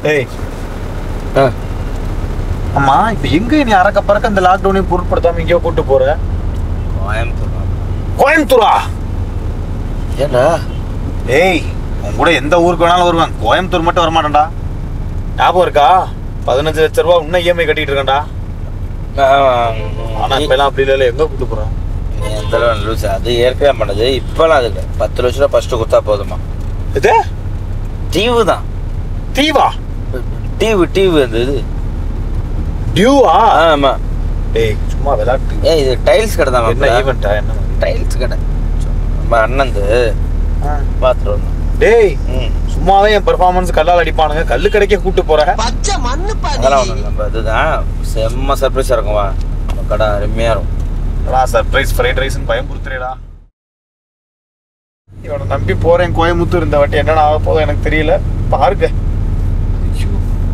ஏய் ஆ அம்மா இப்ப எங்க நீ அறக்க பறக்க இந்த லாக்டவுனையும் பொருட்படுத்தாம எங்கேயோ கூட்டு போற கோயம்புத்தூர் கோயம்புத்தூரா ஏடா ஏய் உன் கூட எந்த ஊருக்கு வேணாலும் வருவேன் கோயம்புத்தூர் மட்டும் வரமாட்டேன்டா ஞாபகம் இருக்கா பதினஞ்சு லட்ச ரூபா இன்னும் இஎம்ஐ கட்டிட்டு இருக்கேன்டா ஆனா இப்ப எல்லாம் அப்படி இல்ல எங்க கூட்டு போறேன் நீ எந்த அளவு லூஸ் அது ஏற்கனவே பண்ணது இப்போலாம் அதுக்கு பத்து லட்ச ரூபா ஃபர்ஸ்ட் கொடுத்தா போதுமா இது தீவு தான் தீவா டிவி டிவி அந்த இது டியூவா ஆமா ஏய் சும்மா விளையாட்டு ஏ இது டைல்ஸ் கடை தான் என்ன ஈவெண்டா என்ன டைல்ஸ் கடை நம்ம அண்ணந்து பார்த்துட்டு வந்தோம் டேய் ம் சும்மாவே என் பெர்ஃபார்மன்ஸ் கல்லால் அடிப்பானுங்க கல்லு கடைக்கே கூட்டு போற அதெல்லாம் ஒன்றும் இல்லை நம்ம இதுதான் செம்ம சர்ப்ரைஸாக இருக்கும் வா நம்ம கடை அருமையாக இருக்கும் சர்ப்ரைஸ் ஃப்ரைட் ரைஸ்னு பயம்புறுத்துறேடா இவனை நம்பி போறேன் கோயம்புத்தூர் இந்த வாட்டி என்னடா ஆக போதும் எனக்கு தெரியல பாருங்க ஐயோ.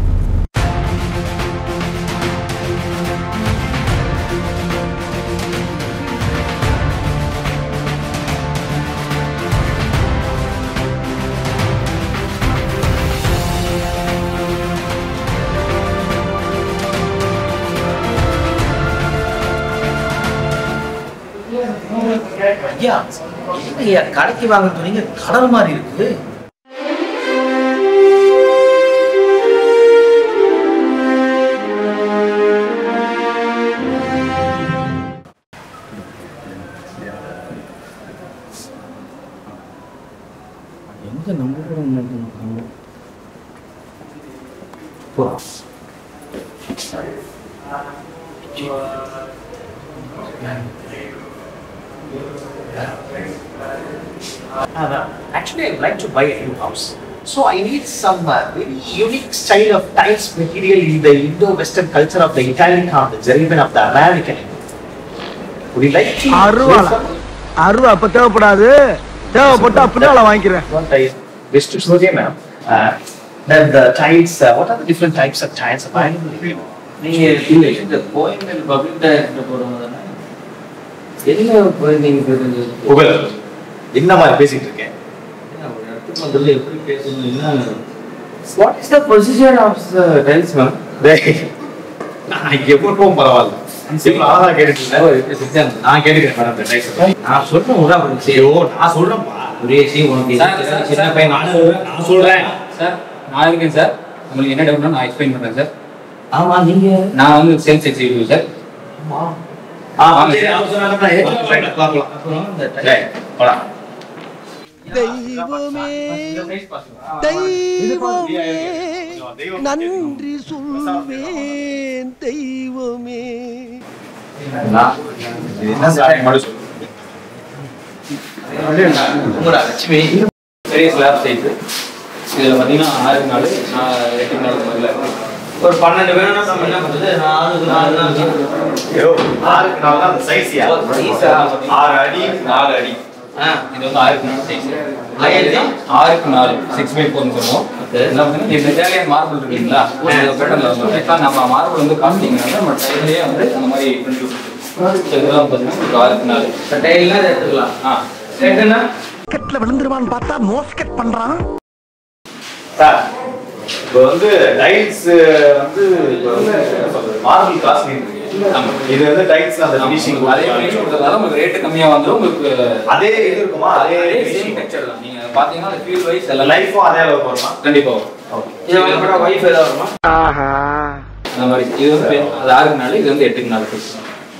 ஐயா ஐயா கடைக்கு வாங்க துணிங்க கடல் மாதிரி இருக்கு எங்க நம்ம கூட Actually, I'd like to buy a new house. So I need some uh, very unique style of tiles material in the Indo-Western culture of the Italian or the German of the American. Would you like to? அருவாளா அருவா அப்ப தேவைப்படாது தேவைப்பட்டா பின்னால வாங்கிக்கிறேன் One tile. Wish to show you, ma'am. Uh, then the tiles. Uh, what are the different types of tiles available? நீங்க இல்ல இந்த Koyambedu public director போறவங்க தானே எதுல போய் நீங்க தெரிஞ்சது புகழ் என்ன மாதிரி பேசிட்டு இருக்கேன் ஒரு இடத்துக்கு வந்ததுல எப்படி பேசணும் என்ன what is the position of the tiles ma'am டேய் நான் எப்பவும் பரவாயில்ல இவ்வளவு அழகா கேட்டுட்டு இருந்தேன். நான் கேட்டுக்கிறேன் மேடம் இந்த டைப் நான் சொல்றேன் ஒரு அவருக்கு சரி ஐயோ நான் சொல்றேன்ப்பா சுரேஷ் உனக்கு சார், இது சார், சின்ன சார், பையன் நான் சொல்றேன் நான் சொல்றேன் சார் நான் இருக்கேன் சார் உங்களுக்கு என்ன டவுட்னா நான் எக்ஸ்பிளைன் பண்றேன் சார் ஆமா நீங்க நான் வந்து சேல்ஸ் எக்ஸிக்யூட்டிவ் சார் ஆ, சரி, அவங்க சொன்னாங்க, நான் ஏத்துக்கிறேன். பார்க்கலாம். அப்புறம் இந்த டேய், போடா. தெய்வமே தெய்வமே நன்றி சொல்வேன் தெய்வமே இது என்ன சார் மட்டும் சொல்லு. உங்களோட லட்சுமி பெரிய ஸ்லாப் சைஸ் இதில் பார்த்தீங்கன்னா ஆறு நாள் நான் எட்டு நாள் மாதிரில இருக்கு ஒரு பன்னெண்டு வேணும்னா நம்ம என்ன பண்றது நாலு நாலு நாலு ஐயோ, ஆறுக்கு நாலு தான் அந்த size யா? சைஸா? ஆறு அடி நாலு அடி ஆ இது வந்து ஆறுக்கு நாலு சைஸ் ஆயிரத்தி? ஆறுக்கு நாலு சிக்ஸ் பை ஃபோர்னு சொல்லுவோம் Okay. என்ன பார்த்தீங்கன்னா இந்த இட்டாலியன் மார்பிள் இருக்கு இல்லைங்களா இந்த பேட்டர்ல வந்து இப்போ நம்ம மார்பிள் வந்து காஸ்டிங்னால நம்ம டைம்லேயே வந்து அந்த மாதிரி பிரிண்ட் இதெல்லாம் பார்த்தீங்கன்னா ஒரு ஆறுக்கு நாலு டைல்னா இதை எடுத்துக்கலாம் ஆ ரெண்டுன்னா கெட்ல விழுந்துருவான்னு பார்த்தா மோஸ்கெட் பண்றான் சார் இப்போ வந்து டைல்ஸ் வந்து இப்போ வந்து என்ன சொல்றது மார்பிள் காஸ்டிங் ஆமா. இது வந்து டைல்ஸ் அந்த ஃபினிஷிங் அதே ஃபினிஷ் கொடுத்ததால உங்களுக்கு ரேட்டு கம்மியாக வந்துடும் உங்களுக்கு அதே இது இருக்குமா அதே அதே சேம் finishing. டெக்ஸ்சர் தான் நீங்க பாத்தீங்கன்னா அந்த ஃபீல் வைஸ் அந்த எல்லாம் லைஃபும் அதே அளவுக்கு வருமா கண்டிப்பா வரும் இது வாங்கப்பட வைஃப் ஏதாவது வருமா ஆஹா அந்த மாதிரி இது வந்து பெ- அது ஆறுக்கு நாள் இது வந்து எட்டுக்கு நாள் ஃபீஸ்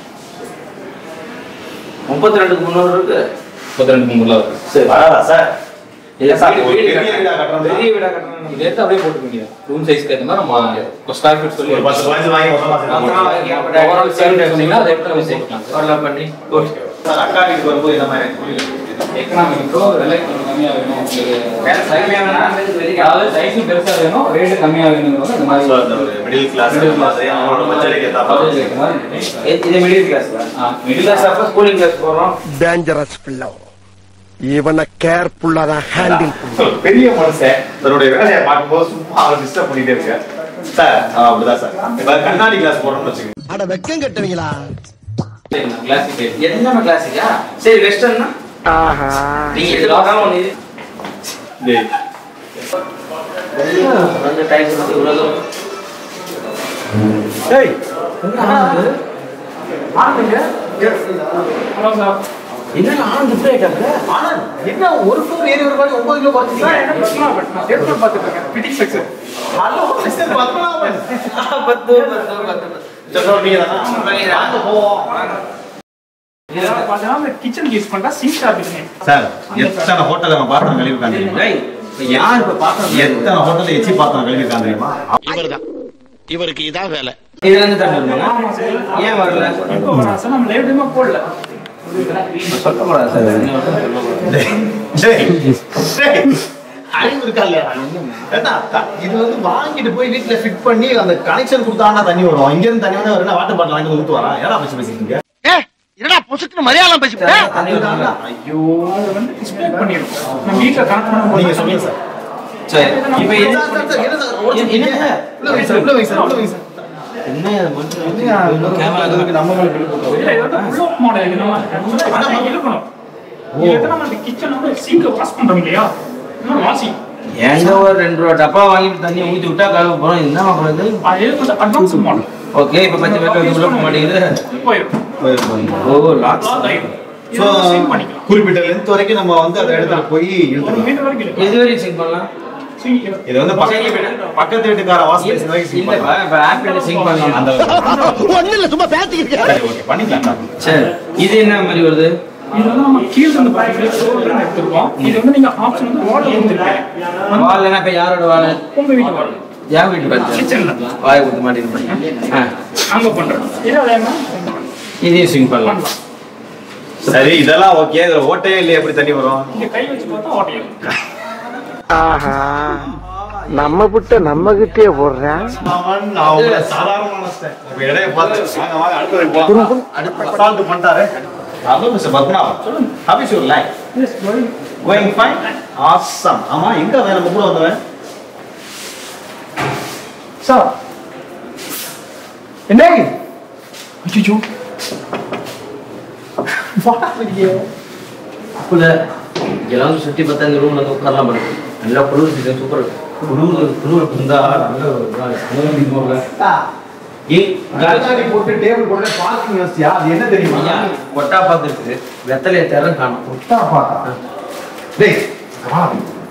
முப்பத்தி ரெண்டுக்கு முந்நூறு இருக்கு முப்பத்தி ரெண்டு மூணுல வரும் சரி வராதா சார் இது சார், வீடு- ஒரு வீடு பெரிய வீடா கட்டணும். கட்டணும். பெரிய வீடா கட்டணும் இதை எடுத்து அப்படியே போட்டுக்க ரூம் சைஸ்க்கு ஏற்ற மாதிரி நம்ம ஸ்கொயர் ஃபீட் சொல்லி ஒரு பத்து பதினஞ்சு வாங்கி மொத்தமா சேர்த்து ஓவரால் சேம் எடுத்தீங்கன்னா அதை எடுத்து நம்ம போட்டுக்கலாம் சார் வரலாம் பண்ணி சார் அக்கா வீட்டுக்கு வரும்போது என்ன மாதிரி புரியல எக்கனாமிக்கோ விலை கொஞ்சம் கம்மியாக வேணும் உங்களுக்கு அதாவது சைஸும் பெருசா வேணும் ரேட்டு கம்மியா வேணுங்கிறது அந்த மாதிரி So, அந்த ஒரு middle class அந்த மாதிரி அவங்களோட budget-க்கு ஏத்த மாதிரி. budget ஏத்த மாதிரி இது மிடில் கிளாஸ்ல ஆ, மிடில் கிளாஸ் அப்ப ஸ்கூலிங் கிளாஸ் போறோம் டேஞ்சரஸ் பிள்ளை இவனை கேர்ஃபுல்லா தான் ஹேண்டில் ஒரு பெரிய மனுஷன் தன்னுடைய வேலையை பார்க்கும்போது சும்மா அவர் டிஸ்டர்ப் பண்ணிட்டே இருக்க சார் ஆ, அப்படிதான் சார் இப்ப கண்ணாடி கிளாஸ் போடணும்னு வச்சுக்கோங்க அட வெக்கம் கட்டுவீங்களா கிளாசிக் டைப் எல்லாமே கிளாசிக்கா சரி வெஸ்டர்ன்னா ஆஹா நீங்க எது பார்த்தாலும் ஒண்ணு இது டேய் அந்த டைம் வந்து இவ்வளோ டேய் ஹலோ சார் என்ன ஆனந்த் இப்படி ஆயிட்டாங்க ஆனந்த் என்ன ஒரு ஃப்ளோர் ஏறி ஒரு மாதிரி ஒன்பது கிலோ குறைச்சிட்டீங்க என்ன பிரச்சனை நான் பேப்பர் பார்த்துட்டு இருக்கேன் பிடிக்ஸ் செக்ஷன் ஹலோ மிஸ்டர் பத்மநாபன் பத்து பத்து பத்து சொல்றோம் நீங்க தானா வாங்க போவோம் பார்த்தீங்கன்னா இந்த கிச்சனுக்கு யூஸ் பண்ணுறா சிங்க் சாப்பிட்டுங்க சார் எத்தனை ஹோட்டல்ல நம்ம பாத்திரம் கழுவி உட்காந்து டேய் யார் இப்ப பாத்திரம் எத்தனை ஹோட்டல்ல எச்சி பாத்திரம் கழுவி உட்காந்து தெரியுமா இவர்தான் இவருக்கு இதான் வேலை இதுல இருந்து தண்ணி வருமாங்க ஆமாம் சார் ஏன் வரல இப்போ வரா சார் நம்ம லேப்டாமே போடல சொல்லக்கூடாது சார் இன்னும் சொல்லக்கூடாது. டேய், டேய், டேய், அறிவு இருக்கா இல்லையா? ஏண்டா, த- இது வந்து வாங்கிட்டு போய் வீட்டுல ஃபிட் பண்ணி அந்த கனெக்ஷன் கொடுத்தாங்கன்னா தண்ணி வரும் இங்க இருந்து தண்ணி வந்து வரணும் வாட்டர் பாட்டில் வாங்கி ஊத்து வரா ஏடா பச்சு பேசிட்டீங்க என்னடா பொசுக்குன்னு மலையாளம் பேசி தண்ணி வருமாங்க ஐயோ அதை வந்து டிஸ்பிளே பண்ணிடுவோம் நம்ம வீட்டில் கனெக்ட் பண்ண நீங்க சொல்லுங்க சார் சரி இப்போ என்ன சார், சார், சார், என்ன சார், ஓடிச்சு என்ன- இருக்கீங்க? உள்ள வைங்க சார், உள்ள வைங்க சார், உள்ள வைங்க சார். என்ன இது மட்டும் என்னங்க, இன்னொரு கேமரா இதுக்கு நம்ம மேல bill போட்டு இல்லை இது வந்து புல் அப் மாடல் இது நம்ம அதான் இழுக்கணும் இது வந்து நம்ம அந்த கிச்சன் வந்து சிங்க் வாஷ் பண்ணுறோம் இல்லையா இன்னும் வாஷிங் எங்க ஒரு ரெண்டு ரூபா டப்பா வாங்கிட்டு தண்ணி ஊத்தி விட்டா கழுவ போறோம் என்ன பண்றது அது வந்து அட்வான்ஸ் மாடல் ஓகே இப்ப பச்சை பேப்பர் வந்து உள்ள போக மாட்டேங்குது போயிடும் ஓ லாக் லாக் ஆயிடும் இது So, வந்து sync பண்ணிக்கலாம் குறிப்பிட்ட லென்த் வரைக்கும் நம்ம வந்து அந்த இடத்துல போய் ஒரு இழுத்துக்கலாம் மீட்டர் வரைக்கும் இருக்கு எது வரைக்கும் சிங்க் பண்ணலாம் சிங்க் இது வந்து பக்கத்து பக்கத்து வீட்டுக்கார வாஷ் பேசின் வரைக்கும் sync இல்லப்பா பண்ணலாம். இப்ப ஆப்பிள் சிங்க் பண்ணலாம் அந்த ஒண்ணு இல்ல சும்மா பேசிக்கிட்டு சரி ஓகே பண்ணிக்கலாம் சரி இது என்ன மாதிரி வருது இது வந்து நம்ம கீழ இருந்து பாக்கெட் சோல்டர் எடுத்துருக்கோம் இது வந்து நீங்க ஆப்ஷன் வந்து வால்ல கொடுத்துருக்கேன் வால் இப்ப யாரோட வால் உங்க வீட்டு வால் என் வீட்டு பார்த்து கிச்சன்ல வாய் கொடுத்து மாட்டேங்குது ஆ அங்க பண்றோம் இது அதே மாதிரி இதையும் சிங்க் பண்ணலாம் பண்ணலாம் சரி இதெல்லாம் ஓகே இதுல ஓட்டையே இல்லையே எப்படி தண்ணி வரும் இங்க கை வச்சு பார்த்தா ஓட்டையும் ஆஹா நம்ம விட்ட நம்ம கிட்டே போடுறேன் அவன் நான் உங்களை சாதாரணமான ஸ்டைல். உங்க இடைய பார்த்து வாங்க, வாங்க, அடுத்ததுக்கு போலாம். அடுத்து assault பண்ணிட்டாரு. Hello, Mr. Padmanabhan. How is your life? Yes, going. Going fine? Awesome. ஆமா, எங்க அவன் நம்ம கூட வந்தவன்? சார் என்ன அச்சோ அப்பல எல்லாம் சுத்தி பார்த்தா இந்த ரூம்ல வந்து உட்காரலாம் பாருங்க நல்லா குளிர் சீசன் சூப்பர் குளிர் குளிர் இருந்தா நல்ல ஒரு நாள். அனுபவம் இருக்கும்ல. ஏய், கண்ணாடி போட்டு டேபிள் போட்டு பார்க்கிங் யோசிச்சியா அது என்ன தெரியுமா ஐயா, கொட்டா பாத்து இருக்குது வெத்தலையை தேரம் காணும் முட்டா பாத்தா டேய் வா.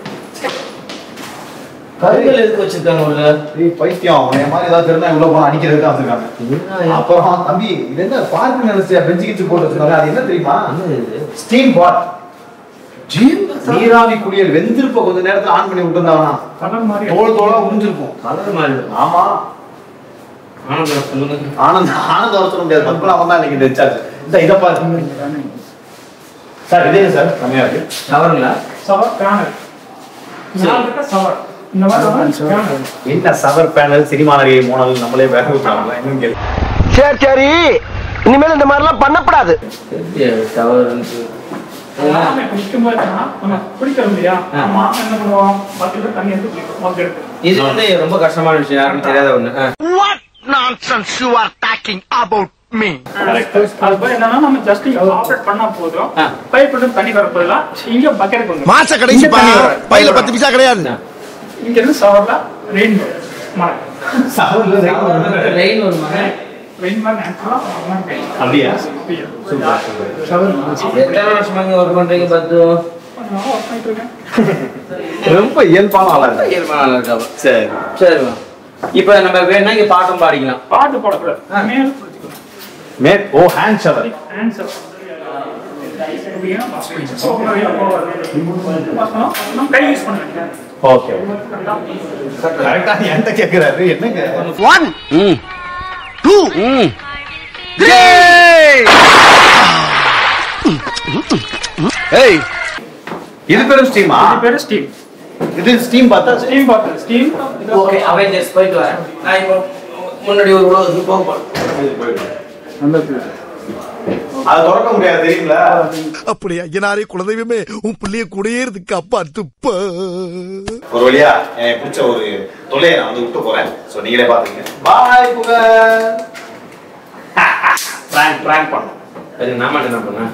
கருங்கல் எதுக்கு வச்சிருக்காங்க உள்ள டேய் பைத்தியம் உன்னை மாதிரி ஏதாவது தெரிஞ்சா உள்ள போனா அடிக்கிறதுக்கு தான் வந்திருக்காங்க அப்புறம் தம்பி இது என்ன பார்க்கிங் நினைச்சியா பெஞ்சு கிச்சு போட்டு வச்சிருக்காங்க அது என்ன தெரியுமா என்ன இது? ஸ்டீம் பாட் நீராவி குளியல் வெந்திருப்ப கொஞ்ச நேரத்துல ஆன் பண்ணி விட்டுருந்தாங்கன்னா கலர் மாதிரி தோல் தோலா உறிஞ்சிருக்கும் கலர் மாதிரி இருக்கு. ஆமா ஆனந்தம் சொல்லுங்க ஆனந்த் ஆனந்த் வர சொல்ல முடியாது பத்மநாபன் தான் இன்னைக்கு இந்த இன்சார்ஜ் இந்த இதை பாரு சார் இதே சார் கம்மியா இருக்கு கவருங்களா சவர் பேனல் நாலு இருக்க சவர் இந்த மாதிரி பேனல் என்ன சவர் பேனல் சினிமா நடிகை மோனல் நம்மளே வேக விட்டுறாங்களா இன்னும் கேள்வி சரி சரி இனிமேல் இந்த மாதிரிலாம் பண்ணப்படாது கவர் எல்லாமே இப்ப நிக்கும்போது என்னன்னா, நம்ம குடிக்கிறோம் இல்லையா ஆ. நம்ம என்ன பண்ணுவோம் பக்கத்துல தண்ணி எடுத்து குடிப்போம் மக்கு எடுத்து இது வந்து ரொம்ப கஷ்டமான விஷயம் யாருக்கும் தெரியாத ஒண்ணு ஆ. What nonsense you are talking about me அது போய் என்னன்னா நம்ம ஜஸ்ட் ஆப்ரேட் பண்ணா போதும் ஆ. பைப் இருந்து தண்ணி வர பதிலா இங்க பக்கெட் கொண்டு மாச கடைசிப்பா பையில பத்து பைசா கிடையாது இங்க இருந்து சவர்ல ரெயின் மழை சவர்ல ரெயின் ஒரு மகன் ரெயின் மாதிரி நேச்சுரலா அப்படியா? ஷவர் எத்தனை வருஷமாங்க ஒர்க் பண்றீங்க பத்து ஒர்க் பண்ணிட்டு இருக்கேன் ரொம்ப இயல்பான ஆளா இருக்கு இயல்பான இருக்காவ சரி சரிம்மா இப்ப நம்ம வேணா இங்க பாட்டும் பாடிக்கலாம் பாட்டு போடக்கூடாது மேல பிடிச்சிக்கணும் மே ஓ ஹேண்ட் ஷவர் ஆன்சர் அப்படியே வாஷ் பண்ணிக்கணும் So, உங்க வெளியில போகாது. Wash பண்ணோம். நம்ம கை யூஸ் பண்ணுங்க ஓகே கரெக்டா என்கிட்ட கேக்குறாரு என்னங்க ஒன் டூ த்ரீ ஏய் இது பேரும் ஸ்டீமா இது பேரு ஸ்டீம் இது ஸ்டீம் பார்த்தா steam bottle steam okay Avengers போயிட்டு வரேன் நான் இப்போ முன்னாடி ஒரு உலகத்துக்கு போக போறேன் அது திறக்க முடியாது தெரியுங்களா அப்படி ஐயனாரே குலதெய்வமே உன் பிள்ளைய கூடயே இருக்கு அப்பா துப்ப ஒரு வழியா எனக்கு பிடிச்ச ஒரு தொலையை நான் வந்து விட்டு போறேன் சோ நீங்களே பாத்துக்கங்க பாய் புகழ் பிராங்க் பிராங்க் பண்ணோம் சரி நான் மட்டும் என்ன பண்ணேன்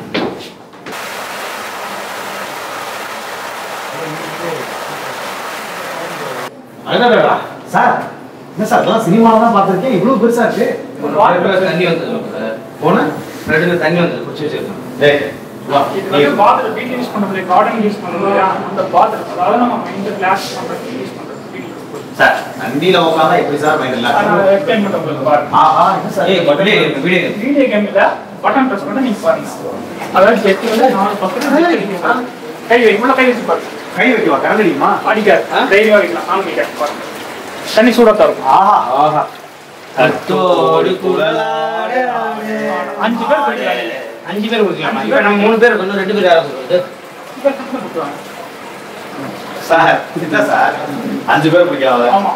அடடடா சார் என்ன சார் அதெல்லாம் சினிமாவில் தான் பார்த்துருக்கேன் இவ்வளோ பெருசா இருக்கு தண்ணி வந்து போன ரெண்டு தண்ணி வந்து குடிச்சு வச்சிருக்கோம் டேய் வா இது நீ வந்து பாத்திரம் வீட்டுல யூஸ் பண்றது கார்டன் யூஸ் பண்றது அந்த பாத்திரம் அதாவது நம்ம இந்த கிளாஸ் பண்றது யூஸ் பண்றது சார் நந்தியில உட்காந்தா எப்படி சார் மைண்ட் இல்லை அதனால எக்ஸ்பிளைன் பண்ண உங்களுக்கு பாருங்க ஆஹா என்ன சார் ஏய் video game video game video கேம்ல பட்டன் பிரஸ் பண்ணா நீங்க பாருங்க அதாவது செட்டு வந்து நாலு பக்கத்துல கை வை இவ்வளவு கை வச்சு பாருங்க கை வைக்கவா கரண்ட் அடிக்குமா அடிக்காது தைரியமா வைக்கலாம் நானும் வைக்கிறேன் பாருங்க தண்ணி சூடா தரும் ஆஹா ஆஹா கத்தோடு குழலாட அஞ்சு பேர் குடிக்கலாம் அஞ்சு பேர் குடிக்கலாமா இப்போ நம்ம மூணு பேர் இருக்கணும் ரெண்டு பேர் யாரும் குடிக்கிறது அஞ்சு பேர் குடிச்சு குடிக்கலாம் சார் என்ன சார் அஞ்சு பேர் பிடிக்காத ஆமா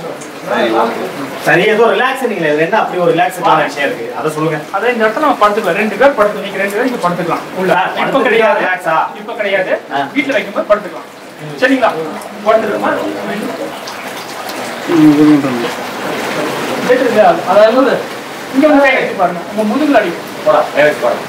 சரி ஏதோ ரிலாக்ஸ் நீங்க இதுல என்ன அப்படி ஒரு ரிலாக்ஸான விஷயம் இருக்கு அதை சொல்லுங்க அதே இந்த இடத்துல நம்ம படுத்துக்கலாம் ரெண்டு பேர் படுத்து நீங்க ரெண்டு பேர் இங்க படுத்துக்கலாம் உள்ள ஆ, இப்ப படுத்துக்கலாம், கிடையாது relax ஆ? இப்ப கிடையாது ஆ. வீட்டுல வைக்கும்போது படுத்துக்கலாம் சரிங்களா படுத்துக்கலாமா கேட்டுருங்க அதாவது இங்க வந்து கை வச்சு பாருங்க உங்க முதுகுல அடி போடா கை வச்சு பாருங்க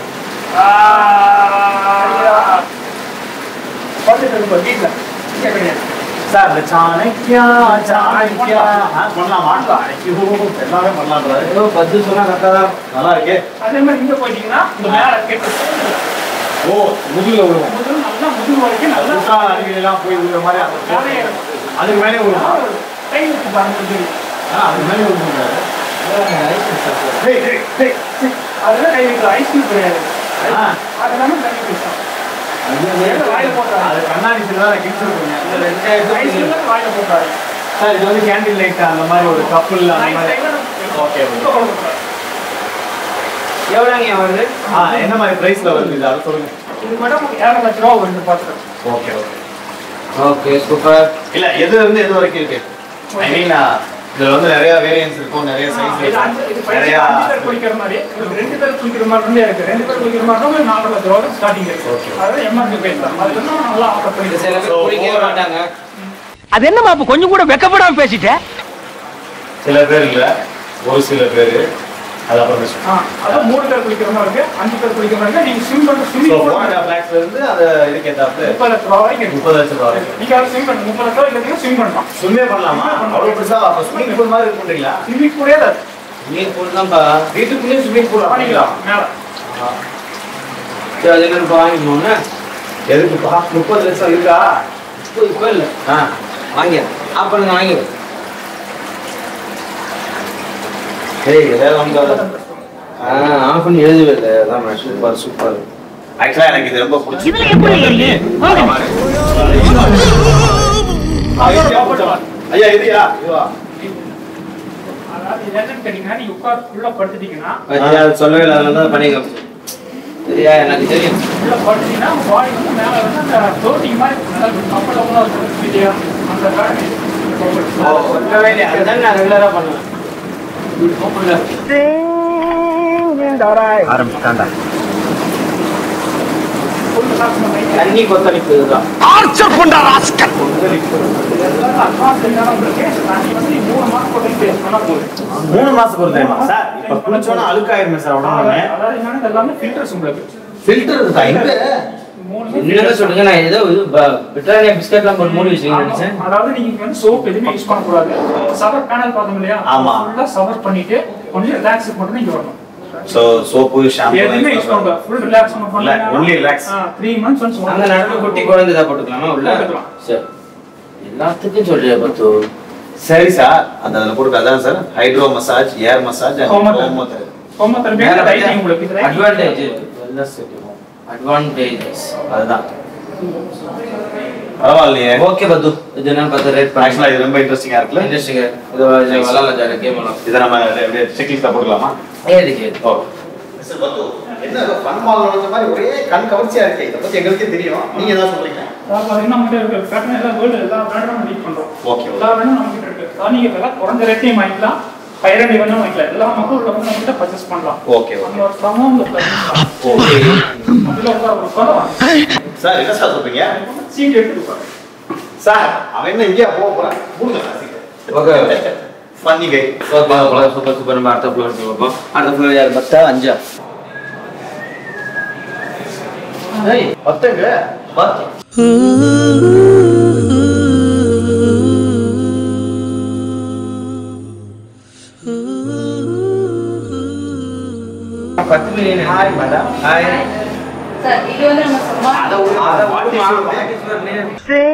படுத்துட்டு இருக்கும் வீட்டுல இங்க கிடையாது சார் இந்த சாணக்கியா சாணக்கியா ஆ, பண்ணலாமா ஐயோ எல்லாமே பண்ணலாம்ன்றாரு ஏதோ பத்து சொன்னா கரெக்டாக தான் நல்லா இருக்கே அதே மாதிரி இங்க போயிட்டீங்கன்னா இந்த மேல கேட்டு ஓ முதுகுல விழுவோம் முதுகு நல்லா முதுகு வரைக்கும் நல்லா குட்டா அருவியெல்லாம் போய் விழுற மாதிரி அந்த மேலே ஏறும். அதுக்கு மேலே விழுவோம் கை வச்சு பாருங்க முதுகு. ஆ, அதுக்கு மேலே விழுவோம் டேய் டேய் டேய் அதெல்லாம் கை வைக்கலாம் ஐஸ்கிரீம் கிடையாது ஆ. அதெல்லாமே தண்ணி குடிச்சோம் வாயில போட்டாரு அது கண்ணாடி சிலதான் கிழிச்சிருக்கீங்க ஐஸ்கிரீம் வாயில போட்டாரு சார் இது வந்து கேண்டில் லைட் அந்த மாதிரி ஒரு கப்பல் அந்த மாதிரி ஓகே ஓகே எவ்வளோங்க வருது ஆ என்ன மாதிரி பிரைஸ்ல வருது இது அதை சொல்லுங்க இது மட்டும் ஏழரை லட்ச ரூபா வருது பாத்துக்கிறேன் ஓகே ஓகே ஓகே சூப்பர் இல்ல எது இருந்து எது வரைக்கும் இருக்கு ஐ மீன் இதுல வந்து நிறைய வேரியன்ஸ் இருக்கும் நிறைய சைஸ் இது அஞ்சு இது இருக்கும் பையன் நிறைய அஞ்சு பேர் குளிக்கிற மாதிரி உங்களுக்கு ரெண்டு பேர் குளிக்கிற மாதிரி இருந்தே இருக்கு ரெண்டு பேர் குளிக்கிற மாதிரி இருந்தா உங்களுக்கு நாலரை லட்ச ரூபா ஸ்டார்டிங் இருக்கு அதாவது எம்ஆர்பி பிரைஸ் தான் அது வந்து நல்லா ஆஃபர் பண்ணி சில பேர் குடிக்கவே மாட்டாங்க அது என்னமா அப்ப கொஞ்சம் கூட வெக்கப்படாம பேசிட்ட சில பேர் இல்ல ஒரு சில பேர் அது அப்புறம் பேசுவோம் ஆ அதான் மூணு பேர் குளிக்கிற மாதிரி இருக்கு அஞ்சு பேர் குளிக்கிற மாதிரி இருக்கு நீங்க ஸ்விம் பண்ண so swimming four pool and half லேக்ஸ்ல இருந்து அது இதுக்கு ஏத்தாப்புல முப்பது லட்ச ரூபா வரைக்கும் இருக்கு முப்பது லட்சம் ரூபா வரைக்கும் நீங்க அதை ஸ்விம் பண்ண முப்பது லட்ச ரூபா இல்லைன்னா ஸ்விம் பண்ணலாம் ஸ்விம்மே பண்ணலாமா அவ்வளவு பெருசா அப்ப ஸ்விமிங் பூல் மாதிரி இருக்குன்றீங்களா ஸ்விம்மிங் பூலே தான் ஸ்விம்மிங் பூல் தான்ப்பா வீட்டுக்குள்ளேயே ஸ்விமிங் பூல் பண்ணிக்கலாம் மேல சரி அது என்னன்னு வாங்கிக்கணும்னா எதுக்குப்பா முப்பது லட்சம் இருக்கா இப்போ இப்போ இல்லை ஆ வாங்கிடு அப்போ நீங்கள் வாங்கிடு ஏய் ஏதாவது வந்து ஆ ஆஃப் பண்ணி எழுதவே இல்லை அதான் சூப்பர் சூப்பர் ஆக்சுவலா எனக்கு இது ரொம்ப பிடிச்சி ஐயா இதுயா இதுவா அதாவது இது என்னன்னு கேட்டீங்கன்னா நீங்க உட்கார் உள்ள படுத்துட்டீங்கன்னா அது சொல்லவே இல்லை அதனால தான் பண்ணிக்க சரியா எனக்கு தெரியும் உள்ள படுத்தீங்கன்னா உங்க பாடி வந்து மேல வந்து அந்த ஃப்ளோட்டிங் மாதிரி நல்லா கப்பல் கப்பலா இருக்கும் இல்லையா அந்த காரணி சொல்லவே இல்லை அதுதான் நான் ரெகுலராக பண்ணுவேன் ஆரம்பிச்சாண்டா தண்ணி கொத்தளிப்பு இதுதான் ஆர்ச்சர் பண்ற ராஸ்கல் மூணு மாசம் போட்டு பேஸ் பண்ணா போதும் மூணு மாசத்துக்கு ஒரு டைமா சார் இப்ப குளிச்சோன்னா அழுக்காயிருமே சார் உடம்புல அதாவது என்னன்னா இது எல்லாமே ஃபில்டர்ஸ் உங்களுக்கு ஃபில்டர் இருக்கா இங்க மூணுமே என்னடா சொல்லுங்க நான் ஏதோ இது பிரிட்டானியா பிஸ்கட்லாம் போட்டு மூடி வச்சுக்கீங்கன்னு ஆமா. நினைச்சேன் அதாவது நீங்க வந்து சோப் எதுவுமே யூஸ் பண்ணக்கூடாது சவர் பேனல் பார்த்தோம் இல்லையா ஆமா. ஃபுல்லா சவர் பண்ணிட்டு கொஞ்சம் ரிலாக்ஸ் மட்டும் தான் இங்க வரணும் சோ சோப்பு எதுவுமே யூஸ் ஷாம்பு பண்ணக்கூடாது full relax Relax, only relax. Three months once அங்க நடுவில் குட்டி குழந்தை தான் போட்டுக்கலாமா உள்ள போட்டுக்கலாம். சரி எல்லாத்துக்கும் சொல்றியா பத்து சரி சார் அந்த அதுல போட்டு அதான் sir hydro massage air massage Homeotherapy. Homeotherapy டைட்டிங் உங்களுக்கு இது அட்வான்டேஜ் அட்வான்டேஜஸ் அதுதான் பரவாயில்லையே ஓகே பத்து இது என்னன்னு பார்த்து ரேட் பண்ணி ஆக்சுவலா இது ரொம்ப இன்ட்ரெஸ்டிங்கா இருக்குல்ல இன்ட்ரெஸ்டிங் இது இது விளாட்லாம் ஜாலியாக கேம் எல்லாம் இதை நம்ம செக்லிஸ்டா போட்டுக்கலாமா ஏதுக்கு ஏது ஓ என்ன ஃபன் மால் மாதிரி ஒரே கண் கவர்ச்சியா இருக்கு இதை பத்தி எங்களுக்கே தெரியும் நீங்க என்ன சொல்றீங்க பாத்தீங்கன்னா நம்ம கிட்ட இருக்க பேட்டர்ன் எல்லாம் வேர்ல்டு எல்லா பிராண்டும் மீட் பண்றோம் ஓகே எல்லா பிராண்டும் நம்ம கிட்ட இருக்கு அதாவது நீங்க இதெல்லாம் குறைஞ்ச ரேட்டையும் வாங்கிக்கலாம் ஹையர் அண்ட் வேணும் வாங்கிக்கலாம் எல்லா மக்களும் உள்ள வந்து நம்ம கிட்ட பர்ச்சேஸ் பண்ணலாம் ஓகே ஓகே அந்த ஒரு சமம் இந்த பிளஸ் ஓகே அதுல உள்ள ஒரு பரவாயில்ல சார் என்ன சார் சொல்றீங்க சீட் எடுத்துட்டு பாருங்க சார் அவன் என்ன இங்கேயா போக போறான் கொடுங்க okay funny guy super super super நம்ம அடுத்த ஃப்ளோர் பார்ப்போம் அடுத்த ஃப்ளோர் யார் பத்தா அஞ்சா ஏய் பத்துங்க பத்து பத்து million hi madam hi sir இது வந்து நம்ம சும்மா அதை ஒரு- அதை மட்டும் வாங்க. What is your name?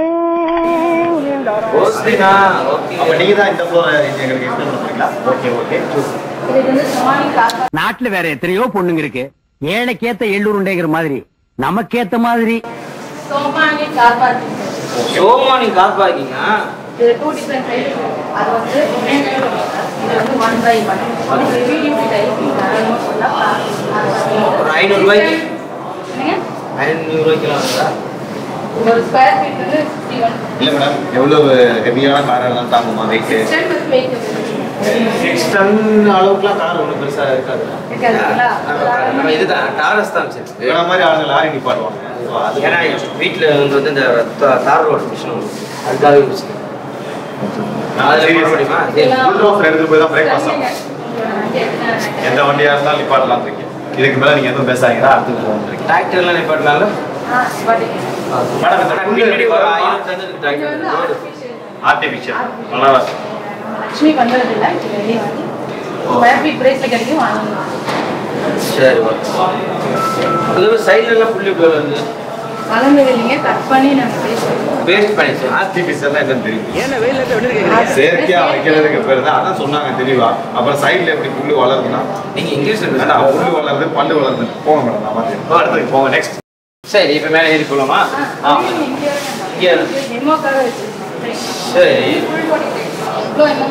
ஓஸ்டினா ஓகே அப்ப நீங்க தான் இந்த ஃப்ளோர் எங்களுக்கு எக்ஸ்பிளைன் பண்ணுறீங்களா ஓகே ஓகே இது வந்து சுமானி காக்கா நாட்டுல வேற எத்தனையோ பொண்ணுங்க இருக்கு ஏழைக்கேத்த எள்ளூருண்டைங்கிற மாதிரி நமக்கேத்த மாதிரி சோமானி கார் பார்க்கிங் ஷோமா நீ கார் பார்க்கிங்கா இது டூ டிஃப்ரெண்ட் டைப் அது வந்து இது வந்து ஒன் பை ஒன் இது ஹெவி டியூட்டி டைப் தாராளமாக சொல்லலாம் ஒரு ஐநூறு ரூபாய்க்கு என்னங்க ஐநூறு ரூபாய்க்குலாம் வருதா ஒரு ஸ்கொயர் ஃபீட் வந்து ஃபிஃப்டி ஒன் இல்ல மேடம் எவ்வளவு ஹெவியான கார் எல்லாம் தாங்குமா weight stand with weight six ton அளவுக்குலாம் கார் ஒன்றும் பெருசா இருக்காது இருக்காதுங்களா நம்ம இதுதான் டாரஸ் தான் சரி வேற மாதிரி ஆளுங்க லாரி நிப்பாட்டுவாங்க So, அது ஏன்னா வீட்டில் வந்து வந்து இந்த த- தார் ரோடு மிஷின் உண்டு. அதுக்காகவே வச்சுக்கேன் அதில் போட முடியுமா சரி. ஃபுல் ரோஸ் எடுத்து போய் தான் பிரேக்ஃபாஸ்ட் ஆகும் எந்த வண்டியா இருந்தாலும் நிப்பாட்டலாம் இருக்கீங்க இதுக்கு மேல நீங்க எதுவும் பேசாதீங்க அடுத்து போகிறீங்க டிராக்டர்லாம் நிப்பாட்டினாலும் ஆ பாட்டி மேடம் இந்த முன்னாடி ஒரு ஃபுல் ஆயிரம் தந்ததுக்கு இது டிராக்டர் வந்து ஆர்டிஃபிஷியல் ஆர்டிஃபிஷியல் நல்லா இருக்கும் லட்சுமி பண்றது இல்லை இது வெளியே வாங்கி ஸ்கொயர் ஃபீட் பிரைஸ்ல கிடைக்கும் வாங்கிக்கலாம் சரி அது சைடுல எல்லாம் புள்ளி பேர் வந்து கலந்தது இல்லைங்க கட் பண்ணி நம்ம பேசுவோம் பேஸ்ட் பண்ணிச்சு ஆர்டிஃபிஷியல் என்னன்னு தெரியும் செயற்கையா வைக்கிறதுக்கு பேர் தான் அதான் சொன்னாங்க தெளிவா அப்புறம் சைடுல எப்படி புல்லு வளருதுன்னா நீங்க இங்கிலீஷ் வேண்டாம் புல்லு வளருது பல்லு வளருது போங்க மேடம் நான் பார்த்து அடுத்தது போங்க நெக்ஸ்ட் சரி இப்போ மேலே ஏறி போகலாமா ஆ இங்கே டெமோக்காக வச்சிருக்கோம் சரி இவ்வளோ என்ன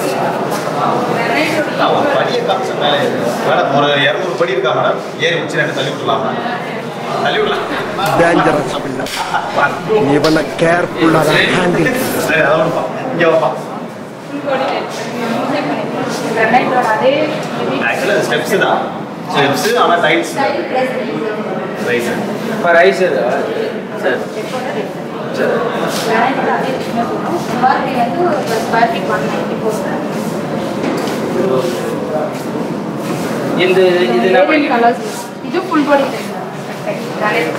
நான் ஒரு படியை காமிச்ச மேலே ஏறு. மேடம் ஒரு இரநூறு படி இருக்கா மேடம் ஏறி வச்சு ரெண்டு தள்ளி விட்டுலாமா தள்ளி விடலாம் டேஞ்சரஸ் இவனை கேர்ஃபுல்லா ஹேண்டில் சரி அதை விடுப்பா இங்கே வைப்பா அதே ஆக்சுவலாக ஸ்டெப்ஸ் தான் ஸ்டெப்ஸ் ஆனால் டைல்ஸ் ஸ்டைல் ப்ளஸ் ரைட் இப்போ ரைஸ் சரி சரி கிரானைட் அதே சின்ன சொல்லுவோம் சுமார்பி வந்து ஒரு square feet one ninety four இந்த இது என்ன பண்ணி கலர்ஸ் இது ஃபுல் பாடி டைப்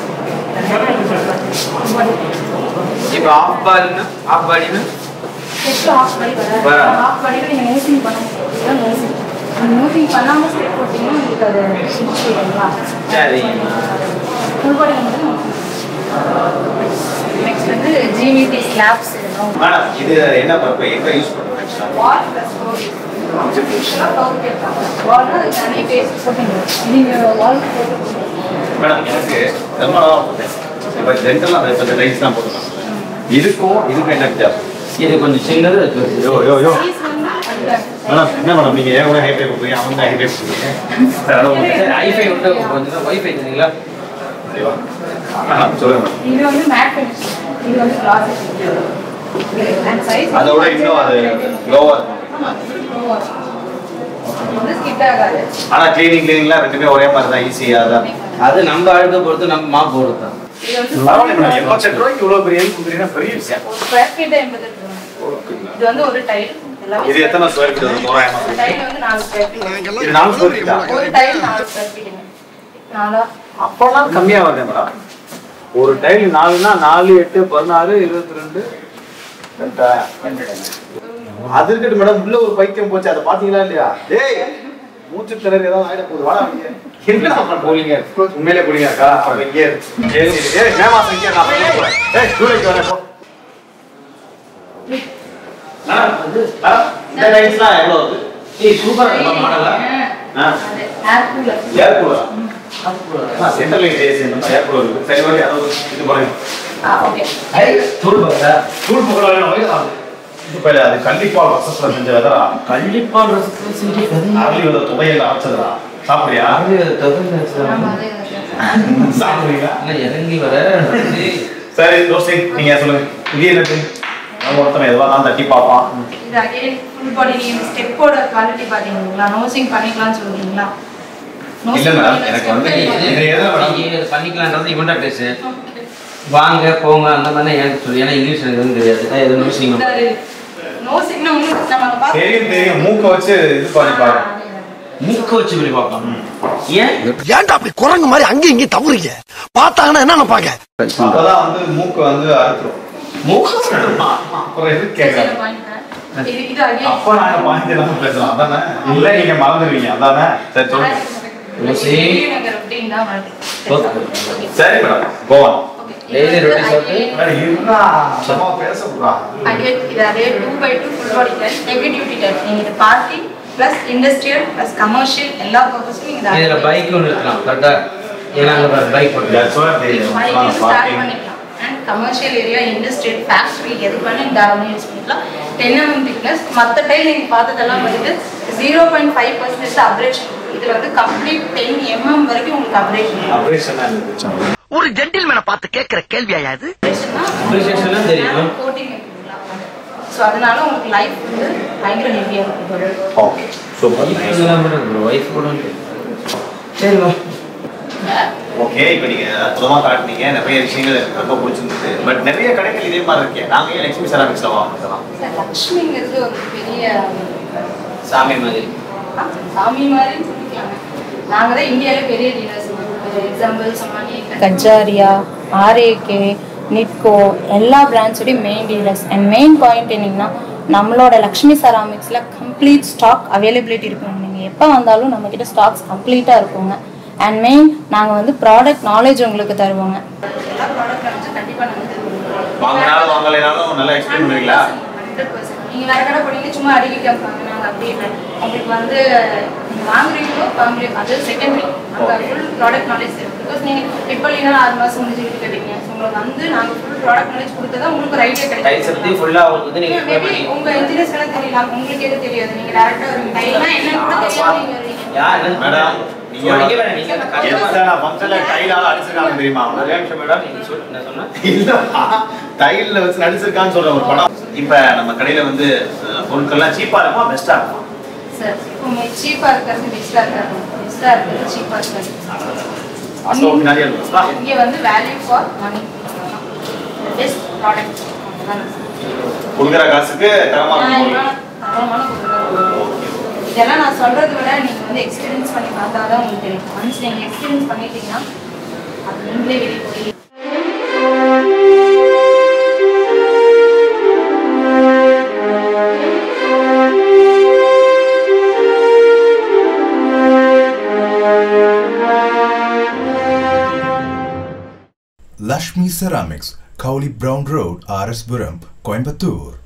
இப்போ ஆஃப் பாடினா ஆஃப் பாடினா ஸ்டெப் ஆஃப் பாடி வராது வராது. ஆஃப் பாடியில் நீங்கள் நோசிங் பண்ண முடியாது நோசிங் நோசிங் பண்ணாமல் ஸ்டெப் போட்டிங்கன்னா உங்களுக்கு அது இல்லைங்களா சரி ஃபுல் பாடியில் மட்டும் நெக்ஸ்ட் வந்து ஜிவிடி ஸ்லாப்ஸ் மேடம் இது என்ன பருப்பு எங்கே யூஸ் பண்ணுறோம் ஆக்சுவலாக வால் ப்ளஸ் வால்னா தனி பேஸ்ட் போட்டீங்க நீங்கள் வால் போட்டு மேடம் எனக்கு ரொம்ப நாளாக போட்டேன் இப்போ ஜென்டலாக இப்போ இந்த டைல்ஸ் தான் போட்டுருக்காங்க இதுக்கும் இதுக்கும் என்ன வித்தியாசம் இது கொஞ்சம் சின்னது அது பெருசு. யோ யோ யோ சைஸ் வந்து அதுதான் மேடம் என்ன மேடம் நீங்கள் ஏன் கூட ஹைஃபை கொடுக்குறீங்க அவங்க ஹைஃபை கொடுக்குறீங்க சரி அதை விடுங்க. சரி ஐஃபை உண்டு கொஞ்சம் வைஃபை தெரியுங்களா சரிவா மேடம் சொல்லுங்க மேடம் இது வந்து மேட் ஃபினிஷ் இது வந்து கிளாஸ் அண்ட் சைஸ் அதை விட இன்னும் அது லோவாக இருக்கும் வந்து ஸ்கிட் ஆகாது ஆனால் க்ளீனிங் க்ளீனிங்லாம் ரெண்டுமே ஒரே மாதிரி தான் ஈஸியாக தான் அது நம்ம அழுக்க பொறுத்து நம்ம மாப் போடுறது தான் இது வந்து பரவாயில்ல மேடம் எண்பத்தெட்டு ரூபாய்க்கு இவ்வளோ பெரிய இது கொடுக்குறீங்கன்னா பெரிய விஷயம் ஒரு ஸ்கொயர் ஃபீட் எண்பத்தெட்டு ரூபா இது வந்து ஒரு டைல் எல்லாமே இது எத்தனை ஸ்கொயர் ஃபீட் வந்து தோராயமா ஒரு டைல் வந்து நாலு ஸ்கொயர் ஃபீட் இது நாலு ஸ்கொயர் ஃபீட்டா ஒரு டைல் நாலு ஸ்கொயர் ஃபீட்டுங்க நாலா அப்போலாம் கம்மியாக வருது மேடம் ஒரு டைல் நாலுனா நாலு எட்டு பதினாறு இருபத்தி ரெண்டு அது இருக்கட்டும் மேடம் உள்ள ஒரு பைத்தியம் போச்சு அதை பாத்தீங்களா இல்லையா டேய் மூச்சு திணறி ஏதாவது ஆயிட போகுது வாடா இங்க என்ன பண்ண போறீங்க உண்மையிலே போறீங்கக்கா அப்ப இங்கே இரு. ஏய் ஏய், ஏய் மே மாசம் இங்கே நான் போய் போறேன் ஏய் ஜூலைக்கு வரேன் போ மேடம், மேடம், இந்த டைல்ஸ்லாம் எவ்வளோ வருது ஏய் சூப்பரா இருக்கு மாடலா ஆ அது ஏர் கூலர் ஏர் கூலரா central light AC air cooler இருக்கு சரி ஓகே அது ஒரு இது பாருங்க ஆ ஓகே தூள் பாக்கா தூள் புகழ வேணும் வயது இது பேரு அது கள்ளிப்பால் ரசத்துல செஞ்ச வெதரா கண்டிப்பா ரசத்துல செஞ்சு அரளி வித துவையல் அரைச்சதுடா சாப்பிடுறியா ஆமா அதே சாப்பிடுறீங்களா இறங்கி வர சரி தோசை நீங்க சொல்லுங்க இது என்னது நம்ம ஒருத்தன் எதுவா தான் தட்டி பார்ப்பான் இது அகைன் ஃபுல் பாடி நீங்க ஸ்டெப்போட குவாலிட்டி பாத்தீங்களா நோசிங் பண்ணிக்கலாம்னு சொல்றீங்களா இல்ல மேடம், எனக்கு வந்து இது எதுல மேடம்? நீங்க இது பண்ணிக்கலான்றது இவன்டா பேசு வாங்க போங்க அந்த மாதிரி எனக்கு சொல்லு ஏன்னா இங்கிலீஷ் எனக்கு எதுவும் தெரியாது நான் எதுவும் மியூசிக் நோசிங்னா ஒண்ணு நம்ம அங்க பாத்து தெரியும் தெரியும் மூக்க வச்சு இது பண்ணி பாரு மூக்க வச்சு இப்படி பார்க்கலாம் ஏன் ஏன்டா அப்படி குரங்கு மாதிரி அங்கேயும் இங்கேயும் தவறுங்க பார்த்தாங்கன்னா என்ன நினைப்பாங்க அப்பதான் வந்து மூக்கு வந்து அறுத்துரும் மூக்க அப்புறம் எது கேட்கறேன் இது இது அகைன் அப்ப நாங்க பாயிண்ட் இல்லாம பேசலாம் அதானே இல்ல நீங்க மறந்துடுவீங்க அதானே சரி சொல்லுங்க ரோசி. நகர் அப்படின்னு தான் வருது ஓகே. சரி மேடம் போவான் Daily routine சாப்பிட்டு? மேடம் இருந்தா சும்மா பேச கூடா அதே இது அதே two by two full body test heavy duty test நீங்கள் இது party plus industrial plus commercial எல்லா பர்பஸ்க்கும் நீங்கள் இதுல பைக் ஒன்று இருக்கலாம் கரெக்டா ஏன்னா அங்க பைக் போட்டு ஸ்டார்ட் பண்ணிக்கலாம் and commercial area industrial factory எது வேணும் தாராளமாக யூஸ் பண்ணிக்கலாம் டென் எம்எம் திக்னஸ் மற்ற டைம் நீங்கள் பார்த்ததெல்லாம் வந்துட்டு zero point five percentage abrasion இதில் வந்து கம்ப்ளீட் டென் எம்எம் வரைக்கும் உங்களுக்கு அப்ரேஷன் ஆபரேஷன் இருந்துச்சு ஒரு ஜென்டில்மேனை பார்த்து கேட்கிற கேள்வியா இது Appreciation-லாம் தெரியும். கோட்டிங் ஸோ அதனால உங்களுக்கு லைஃப் வந்து பயங்கர ஹெவியாக இருக்கும் ஓகே சூப்பர் ஒய்ஃப் கூட உண்டு. சரிம்மா ஓகே இப்போ நீங்க அற்புதமா காட்டுனீங்க நிறைய விஷயங்கள் எனக்கு ரொம்ப பிடிச்சிருந்தது பட் நிறைய கடைகள் இதே மாதிரி இருக்கே நாங்க ஏன் லட்சுமி செராமிக்ஸ்ல வாங்கலாம் சார் லக்ஷ்மிங்கிறது ஒரு பெரிய சாமி மாதிரி ஆ, சாமி மாதிரி சொல்லிக்கலாங்க நாங்கள் தான் இந்தியாவிலே பெரிய டீலர்ஸ் எக்ஸாம்பிள் சொன்னாங்க கஜாரியா ஆர்ஏகே நிட்கோ எல்லா பிராண்ட்ஸோடையும் main dealers and main point என்னங்கன்னா நம்மளோட லக்ஷ்மி செராமிக்ஸில் கம்ப்ளீட் ஸ்டாக் அவைலபிலிட்டி இருக்கும் நீங்கள் எப்போ வந்தாலும் நம்மக்கிட்ட ஸ்டாக்ஸ் கம்ப்ளீட்டாக இருக்குங்க அண்ட் மெயின் நாங்கள் வந்து ப்ராடக்ட் நாலேஜ் உங்களுக்கு தருவோங்க எல்லா ப்ராடக்ட் வந்து கண்டிப்பாக நாங்கள் வாங்கினாலும் வாங்கலைனாலும் நல்லா எக்ஸ்பிளைன் பண்ணுவீங்களா ஹண்ட்ரட் பர்சன்ட் நீங்கள் வேறு கடை போனீங்க சும்மா அடிக்கி கேட்பாங்க நாங்கள் அப்படி இல்லை உங்களுக்கு வந்து நீங்கள் வாங்குறீங்களோ வாங்குறீங்க அது செகண்டரி நாங்கள் ஃபுல் ப்ராடக்ட் நாலேஜ் தரும் பிகாஸ் நீங்கள் இப்போ இல்லைனாலும் ஆறு மாதம் முடிஞ்சு வீட்டு கேட்டீங்க ஸோ உங்களுக்கு வந்து நாங்கள் ஃபுல் ப்ராடக்ட் நாலேஜ் கொடுத்தா உங்களுக்கு ஒரு ஐடியா டைல்ஸ் பத்தி கிடைக்கும் ஃபுல்லா அவங்களுக்கு வந்து நீங்க explain மேபி பண்ணி உங்க இன்ஜினியர்ஸ் எல்லாம் தெரியலாம் உங்களுக்கு எதுவும் தெரியாது நீங்க டேரக்டா வருவீங்க டைலாம் என்னன்னு கூட தெரியாம நீங்க வருவீங்க யார் என்ன மேடம் நீங்க நீங்க வேற நீங்க அந்த கதை எத்தனை ஃபங்க்ஷன்ல டைலால அடிச்சிருக்காங்க தெரியுமா ஒரே நிமிஷம் மேடம் நீங்க சொல்லு என்ன சொன்னா இல்லப்பா டைல்ல வச்சு நடிச்சிருக்கான்னு சொல்ற ஒரு படம் இப்ப நம்ம கடையில வந்து அஹ், பொருட்கள்லாம் சீப்பா இருக்குமா பெஸ்டா இருக்குமா சார் இப்போ சீப்பா இருக்கிறது பெஸ்டா இருக்காது பெஸ்டா இருக்கிறது சீப்பா இருக்காது அசோ பின்னாடி இருக்குங்களா இங்க வந்து value for money best product கொடுக்குற காசுக்கு தரமா இருக்கும் தரமான பொருள் இதெல்லாம் நான் சொல்றதை விட நீங்க வந்து எக்ஸ்பீரியன்ஸ் பண்ணி பார்த்தாதான் உங்களுக்கு தெரியும் ஒன்ஸ் நீங்க எக்ஸ்பீரியன்ஸ் பண்ணிட்டீங்கன்னா அது நீங்களே வெளியே போய் Lashmi Ceramics, Kauli Brown Road, RS Buram, Coimbatore.